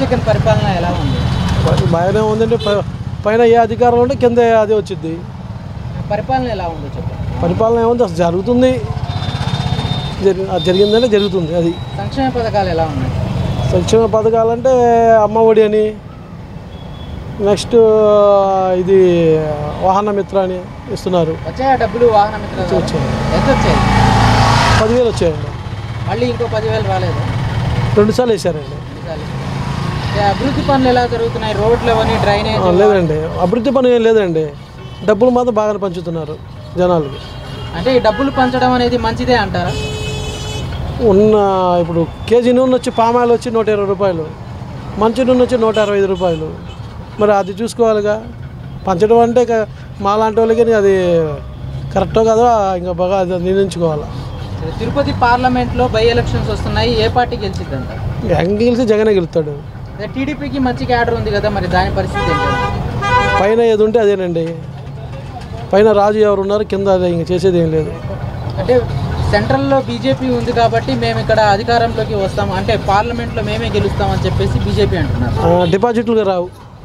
జగన్ పరిపాలన ఎలా ఉంది బాగానే ఉందండి ప- పైన ఏ అధికారం ఉంటే కింద అది వచ్చింది పరిపాలన ఎలా ఉందో చెప్పండి పరిపాలన ఏముంది అసలు జరుగుతుంది జరి అది జరిగిందంటే జరుగుతుంది అది సంక్షేమ పథకాలు ఎలా ఉన్నాయి సంక్షేమ పథకాలంటే అమ్మ ఒడి అని నెక్స్ట్ ఇది వాహన మిత్ర అని ఇస్తున్నారు వచ్చాయా డబ్బులు వాహన మిత్ర వచ్చాయి. ఎంత వచ్చాయి పదివేలు వచ్చాయండి మళ్ళీ ఇంకో పదివేలు రాలేదు రెండుసార్లు వేసారండి ఈసారి. ఏ అభివృద్ధి పనులు ఎలా జరుగుతున్నాయి రోడ్లు అవన్నీ డ్రైనేజ్ ఆ, లేదండి అభివృద్ధి పని ఏం లేదండి డబ్బులు మాత్రం బాగానే పంచుతున్నారు జనాలకి అంటే ఈ డబ్బులు పంచడం అనేది మంచిదే అంటారా ఉన్న ఇప్పుడు కేజీ నూనె వచ్చి పామాయిల్ వచ్చి నూట ఇరవై రూపాయలు మంచి నూనె వచ్చి నూట అరవై ఐదు రూపాయలు మరి అది చూసుకోవాలిగా పంచడం అంటే ఇక మాలాంటి వాళ్ళకి అది కరెక్టో కదా ఇంకా బాగా అది నిర్ణయించుకోవాలి సరే, తిరుపతి పార్లమెంట్లో బై ఎలక్షన్స్ వస్తున్నాయి ఏ పార్టీ గెలిచిద్ది అంటారు ఇంకా గెలిచి జగనే గెలుస్తాడు అదే టీడీపీకి మంచి క్యాడర్ ఉంది కదా మరి దాని పరిస్థితి ఏంటి పైన ఏది ఉంటే అదేనండి పైన రాజు ఎవరు ఉన్నారు కింద అదే ఇంక చేసేది ఏం లేదు అంటే సెంట్రల్లో బీజేపీ ఉంది కాబట్టి మేము ఇక్కడ అధికారంలోకి వస్తాం అంటే పార్లమెంట్లో మేమే గెలుస్తాం అని చెప్పేసి బీజేపీ అంటున్నారు ఆ, డిపాజిట్లు రావు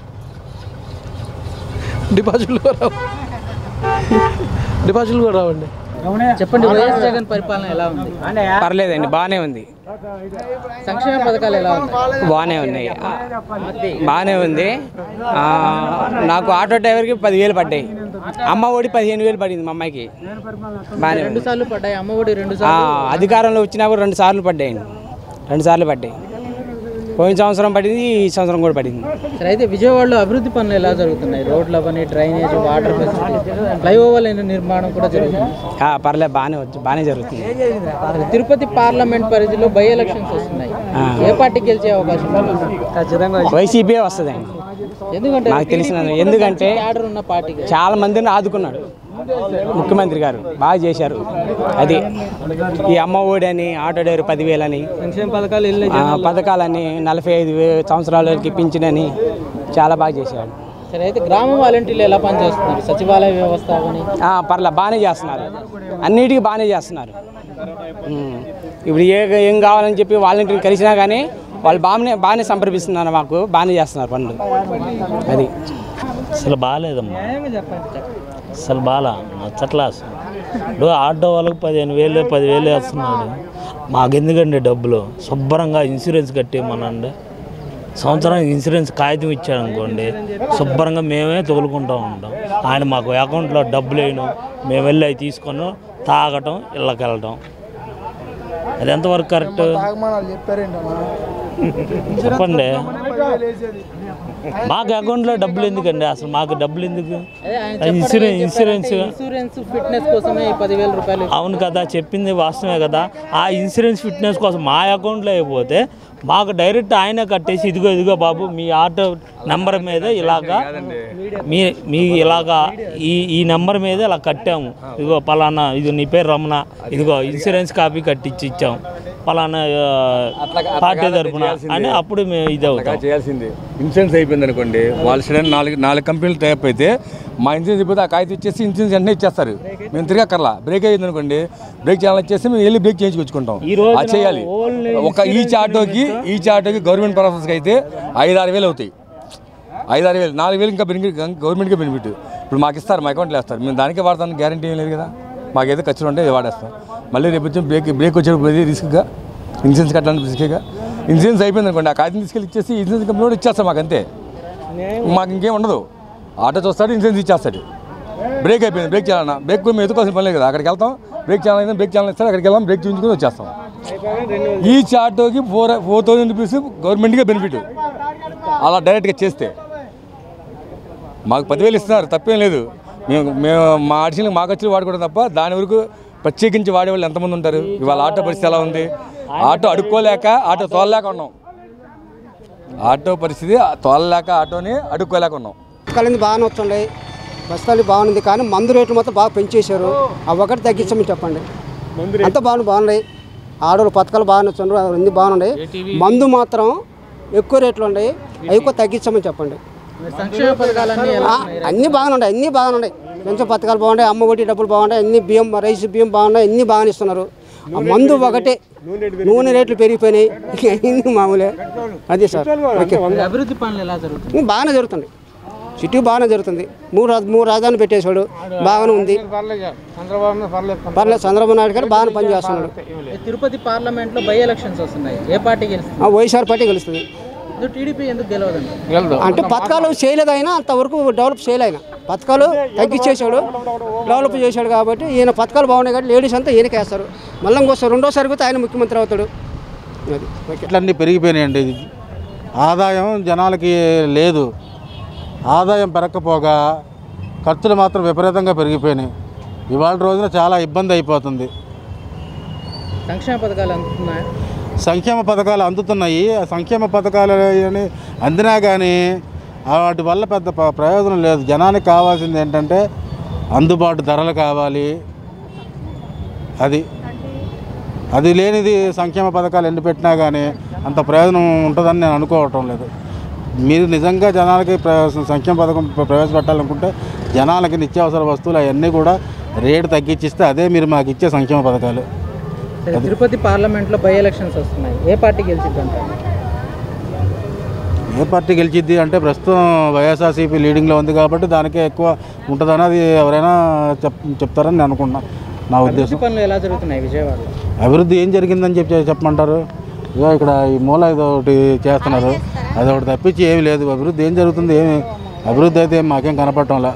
డిపాజిట్లు కూడా రావు డిపాజిట్లు కూడా రావండి చెప్పండి వైఎస్ జగన్ పరిపాలన ఎలా ఉంది పర్లేదండి బాగానే ఉంది సంక్షేమ పథకాలు ఎలా ఉన్నాయి బాగానే ఉన్నాయి బాగానే ఉంది ఆ, నాకు ఆటో డ్రైవర్కి పదివేలు పడ్డాయి అమ్మ ఒడి పదిహేను వేలు పడింది మా అమ్మాయికి బాగానే రెండు ఉంది సార్లు పడ్డాయి అమ్మఒడి రెండు ఆ, సార్లు అధికారంలో వచ్చినా కూడా రెండు సార్లు పడ్డాయండి రెండు సార్లు పడ్డాయి పోయిన సంవత్సరం పడింది ఈ సంవత్సరం కూడా పడింది సరే అయితే విజయవాడలో అభివృద్ధి పనులు ఎలా జరుగుతున్నాయి రోడ్లు అవన్నీ డ్రైనేజ్ వాటర్ ఫెసిలిటీ ఫ్లైఓవర్ నిర్మాణం కూడా జరుగుతుంది ఆ, పర్లేదు బాగానే వచ్చు బాగానే జరుగుతుంది సరే, తిరుపతి పార్లమెంట్ పరిధిలో బై ఎలక్షన్స్ వస్తున్నాయి ఏ పార్టీ గెలిచే అవకాశం ఉంది వైసీపీ వస్తుందండి ఎందుకంటే నాకు తెలిసిన ఎందుకంటే క్యాడర్ ఉన్న పార్టీ కదా. చాలా మందిని ఆదుకున్నాడు ముఖ్యమంత్రి గారు బాగా చేశారు అది ఈ అమ్మ ఒడి అని ఆటో డ్రైవర్ పదివేలని సంక్షేమ పథకాలు వెళ్ళిన ఆ, పథకాలని నలభై ఐదు వే- సంవత్సరాలకి పింఛనని చాలా బాగా చేశాడు సరే అయితే గ్రామ వాలంటీర్లు ఎలా పనిచేస్తున్నారు సచివాలయ వ్యవస్థ అని ఆ, పర్లే బాగానే చేస్తున్నారు అన్నిటికీ బాగానే చేస్తున్నారు ఉమ్. ఇప్పుడు ఏ ఏం కావాలని చెప్పి వాలంటీర్ని కలిసినా కానీ వాళ్ళు బాగానే బాగానే సంప్రదిస్తున్నారు మాకు బాగానే చేస్తున్నారు పనులు అది అసలు బాగాలేదమ్మా అసలు బాగా నచ్చట్లా అసలు ఇప్పుడు ఆటో వాళ్ళకి పదిహేను వేలు పదివేలు వేస్తున్నాడు మాకెందుకండి డబ్బులు శుభ్రంగా ఇన్సూరెన్స్ కట్టేమనండి సంవత్సరానికి ఇన్సూరెన్స్ కాగితం ఇచ్చాడు అనుకోండి శుభ్రంగా మేమే తగులుకుంటూ ఉంటాం ఆయన మాకు అకౌంట్లో డబ్బులు వేయడం మేము వెళ్ళి అవి తీసుకొని తాగటం ఇళ్ళకి వెళ్ళటం అది ఎంతవరకు కరెక్ట్ చెప్పండి మాకు అకౌంట్లో డబ్బులు ఎందుకండి అసలు మాకు డబ్బులు ఎందుకు అదే ఆయన అది ఇన్సూరెన్స్ ఇన్సూరెన్స్ ఇన్సూరెన్స్ ఫిట్నెస్ కోసమే ఈ పదివేల రూపాయలు అవును కదా చెప్పింది వాస్తవమే కదా ఆ ఇన్సూరెన్స్ ఫిట్నెస్ కోసం మా అకౌంట్లో అయిపోతే మాకు డైరెక్ట్ ఆయన కట్టేసి ఇదిగో ఇదిగో బాబు మీ ఆటో నెంబర్ మీద ఇలాగా మీ మీ ఇలాగా ఈ ఈ నెంబర్ మీద ఇలా కట్టాము ఇదిగో పలానా ఇది నీ పేరు రమణ ఇదిగో ఇన్సూరెన్స్ కాపీ కట్టించి ఇచ్చాం పలానా ఆ, పార్టీ తరఫున అని అప్పుడు మేము ఇది అవుతాం చేయాల్సింది ఇన్సూరెన్స్ అయిపోయింది అనుకోండి వాళ్ళు సడన్ నాలుగు నాలుగు కంపెనీలు టైప్ అయితే మా ఇన్సూరెన్స్ అయిపోతే ఆ కాగితం ఇచ్చేసి ఇన్సూరెన్స్ వెంటనే ఇచ్చేస్తారు మేము తిరగక్కర్లా బ్రేక్ అయ్యింది అనుకోండి బ్రేక్ చేయాలని వచ్చేసి మేము వెళ్ళి బ్రేక్ చేయించుకొచ్చుకుంటాం అది చేయాలి ఒక ఈచ్ ఆటోకి ఈచ్ ఆటోకి గవర్నమెంట్ పర్పస్కి అయితే ఐదు ఆరు వేలు అవుతాయి ఐదు ఆరు వేలు నాలుగు వేలు ఇంకా బెనిఫిట్ గవర్నమెంట్కే బెనిఫిట్ ఇప్పుడు మాకు ఇస్తారు మా అకౌంట్లో వేస్తారు మేము దానికే వాడతాను గ్యారంటీ ఏం లేదు కదా మాకైతే ఖర్చులు ఉంటే వాడేస్తాం మళ్ళీ రేపు వచ్చి బ్రేక్ బ్రేక్ వచ్చేటప్పుడు ఇది రిస్క్గా ఇన్సూరెన్స్ కట్టడానికి రిస్క్గా ఇన్సూరెన్స్ అయిపోయింది అనుకోండి ఆ కాగితం తీసుకెళ్ళి ఇచ్చేసి ఇన్సూరెన్స్ కంపెనీ కూడా ఇచ్చేస్తాం మాకు అంతే మాకు ఇంకేం ఉండదు ఆటో చూస్తాడు ఇన్సూరెన్స్ ఇచ్చేస్తాడు బ్రేక్ అయిపోయింది బ్రేక్ చేయాలన్నా బ్రేక్ మేము ఎదుకోవాల్సిన పని లేదు కదా అక్కడికి వెళ్తాం బ్రేక్ చేయాలని బ్రేక్ చేయాలని ఇస్తారు అక్కడికి వెళ్దాం బ్రేక్ చూపించుకొని వచ్చేస్తాం ఈచ్ ఆటోకి ఫోర్ ఫోర్ థౌజండ్ రూపీస్ గవర్నమెంట్కే బెనిఫిట్ అలా డైరెక్ట్గా చేస్తే మాకు పదివేలు ఇస్తున్నారు తప్పేం లేదు మేము మేము మా అడిషనల్ మాకు వచ్చి వాడుకోవడం తప్ప దాని వరకు ప్రత్యేకించి వాడేవాళ్ళు ఎంతమంది ఉంటారు ఇవాళ ఆటో పరిస్థితి ఎలా ఉంది ఆటో అడుక్కోలేక ఆటో తోలలేక ఉన్నాం ఆటో పరిస్థితి తోలలేక ఆటోని అడుక్కోలేక ఉన్నాం పథకాలు బాగానే వస్తున్నాయి బస్తాలు బాగుంది కానీ మందు రేట్లు మొత్తం బాగా పెంచేశారు అవి ఒకటి తగ్గించమని చెప్పండి అంత బాగా బాగున్నాయి ఆడవాళ్ళు పథకాలు బాగానే వస్తున్నారు అన్ని బాగున్నాయి మందు మాత్రం ఎక్కువ రేట్లు ఉన్నాయి అవి కూడా తగ్గించమని చెప్పండి సంక్షేమ పథకాలన్నీ ఎలా ఆ, అన్నీ బాగానే ఉన్నాయి అన్నీ బాగానే ఉన్నాయి పెన్షన్ పథకాలు బాగున్నాయి అమ్మ ఒడి డబ్బులు బాగున్నాయి అన్ని బియ్యం రైస్ బియ్యం బాగున్నాయి అన్నీ బాగానే ఇస్తున్నారు ఆ మందు ఒకటే నూనె రేట్లు పెరిగిపోయినాయి ఇక అయింది మామూలే అదే సార్ ఓకే అభివృద్ధి పనులు ఎలా జరుగుతుంది బాగానే జరుగుతుంది సిటీ బాగానే జరుగుతుంది మూడు రాజ- మూడు రాజధానులు పెట్టేశాడు బాగానే ఉంది పర్లేదు చంద్రబాబు నాయుడు గారు బాగానే పనిచేస్తున్నాడు ఈ తిరుపతి పార్లమెంట్ లో బై ఎలక్షన్స్ వస్తున్నాయి ఏ పార్టీ గెలుస్తుంది ఆ వైఎస్ఆర్ పార్టీ గెలుస్తుంది ఇది టీడీపీ ఎందుకు గెలవదండి అంటే పథకాలు చేయలేదు ఆయన అంతవరకు డెవలప్ చేయలేఆయన పథకాలు తగ్గించేశాడు డెవలప్ చేశాడు కాబట్టి ఈయన పథకాలు బాగున్నాయి కాబట్టి లేడీస్ అంతా ఈయనకి వేస్తారు మళ్ళీ ఇంకోసారి రెండోసారి కూడా ఆయన ముఖ్యమంత్రి అవుతాడు అది ఓకే రేట్లన్నీ పెరిగిపోయినాయండి ఆదాయం జనాలకి లేదు ఆదాయం పెరగకపోగా ఖర్చులు మాత్రం విపరీతంగా పెరిగిపోయినాయి ఇవాళ రోజున చాలా ఇబ్బంది అయిపోతుంది సంక్షేమ పథకాలు అందుతున్నాయా సంక్షేమ పథకాలు అందుతున్నాయి ఆ సంక్షేమ పథకాలు అని అందినా కానీ వాటి వల్ల పెద్ద ప- ప్రయోజనం లేదు జనానికి కావాల్సింది ఏంటంటే అందుబాటు ధరలు కావాలి అది అది లేనిది సంక్షేమ పథకాలు ఎన్ని పెట్టినా కానీ అంత ప్రయోజనం ఉంటుందని నేను అనుకోవటం లేదు మీరు నిజంగా జనాలకి ప్ర- సంక్షేమ పథకం ప్ర- ప్రవేశపెట్టాలనుకుంటే జనాలకి నిత్యావసర వస్తువులు అవన్నీ కూడా రేటు తగ్గించిస్తే అదే మీరు మాకు ఇచ్చే సంక్షేమ పథకాలు సరే, తిరుపతి పార్లమెంట్ లో బై ఎలక్షన్స్ వస్తున్నాయి ఏ పార్టీ గెలిచిద్ది అంటారు ఏ పార్టీ గెలిచిద్ది అంటే ప్రస్తుతం వైఎస్ఆర్సీపీ లీడింగ్లో ఉంది కాబట్టి దానికే ఎక్కువ ఉంటుందని అది ఎవరైనా చెప్ చెప్తారని నేను అనుకుంటున్నాను నా అభివృద్ధి ఉద్దేశం పనులు ఎలా జరుగుతున్నాయి విజయవాడలో అభివృద్ధి ఏం జరిగిందని చెప్పి చెప్పమంటారు ఇక ఇక్కడ ఈ మూల ఇది ఒకటి చేస్తున్నారు అది ఒకటి తప్పించి ఏమీ లేదు అభివృద్ధి ఏం జరుగుతుంది ఏమి అభివృద్ధి అయితే ఏం మాకేం కనపడటంలా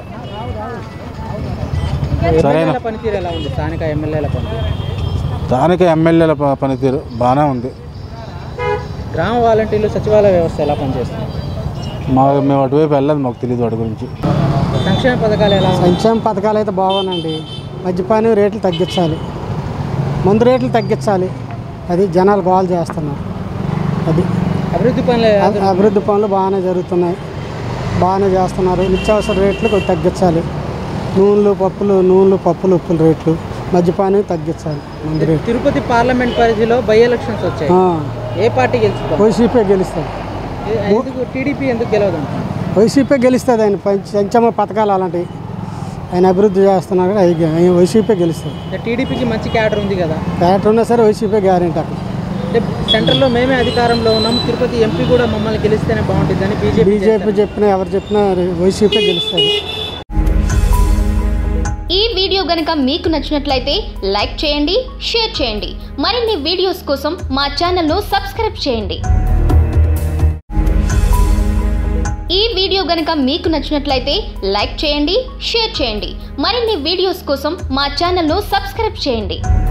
ఎమ్మెల్యేల పనితీరు ఎలా ఉంది స్థానిక ఎమ్మెల్యేల పనితీరు స్థానిక ఎమ్మెల్యేల ప- పనితీరు బాగానే ఉంది గ్రామ వాలంటీర్లు సచివాలయ వ్యవస్థ ఎలా పనిచేస్తుంది మా మేము అటువైపు వెళ్ళదు మాకు తెలియదు వాటి గురించి సంక్షేమ పథకాలు ఎలా ఉన్నాయి సంక్షేమ పథకాలు అయితే బాగోనండి మద్యపానం రేట్లు తగ్గించాలి మందు రేట్లు తగ్గించాలి అది జనాలు గోల్ చేస్తున్నారు అది అభివృద్ధి పనులు ఎలా అభి- అభివృద్ధి పనులు బాగానే జరుగుతున్నాయి బాగానే చేస్తున్నారు నిత్యావసర రేట్లు కొంచెం తగ్గించాలి నూనెలు పప్పులు నూనెలు పప్పులు ఉప్పుల రేట్లు మద్యపానం తగ్గించాలి మందు జరుగుతుంది? రేట్లు తిరుపతి పార్లమెంట్ పరిధిలో బై ఎలక్షన్స్ వచ్చాయి ఆ, ఏ పార్టీ గెలుచుకోవాలి వైసీపీ గెలుస్తుంది ఎందుకు టీడీపీ ఎందుకు గెలవదంట వైసీపీ గెలుస్తుంది ఆయన పంచ- సంక్షేమ పథకాలు అలాంటివి ఆయన అభివృద్ధి చేస్తున్నారు అవి గె- ఆయన వైసీపీ గెలుస్తుంది టీడీపీకి మంచి క్యాడర్ ఉంది కదా క్యారెక్టర్ ఉన్నా సరే వైసీపీ గ్యారెంటీ అక్కడ అంటే సెంట్రల్లో మేమే అధికారంలో ఉన్నాం తిరుపతి ఎంపీ కూడా మమ్మల్ని గెలిస్తేనే బాగుంటుందని బీజేపీ బీజేపీ చెప్పినా ఎవరు చెప్పినా వైసీపీ గెలుస్తుంది ఈ వీడియో గనుక మీకు నచ్చినట్లయితే లైక్ చేయండి షేర్ చేయండి మరిన్ని వీడియోస్ కోసం మా ఛానల్ను సబ్స్క్రైబ్ చేయండి ఈ వీడియో గనుక మీకు నచ్చినట్లయితే లైక్ చేయండి షేర్ చేయండి మరిన్ని వీడియోస్ కోసం మా ఛానల్ను సబ్స్క్రైబ్ చేయండి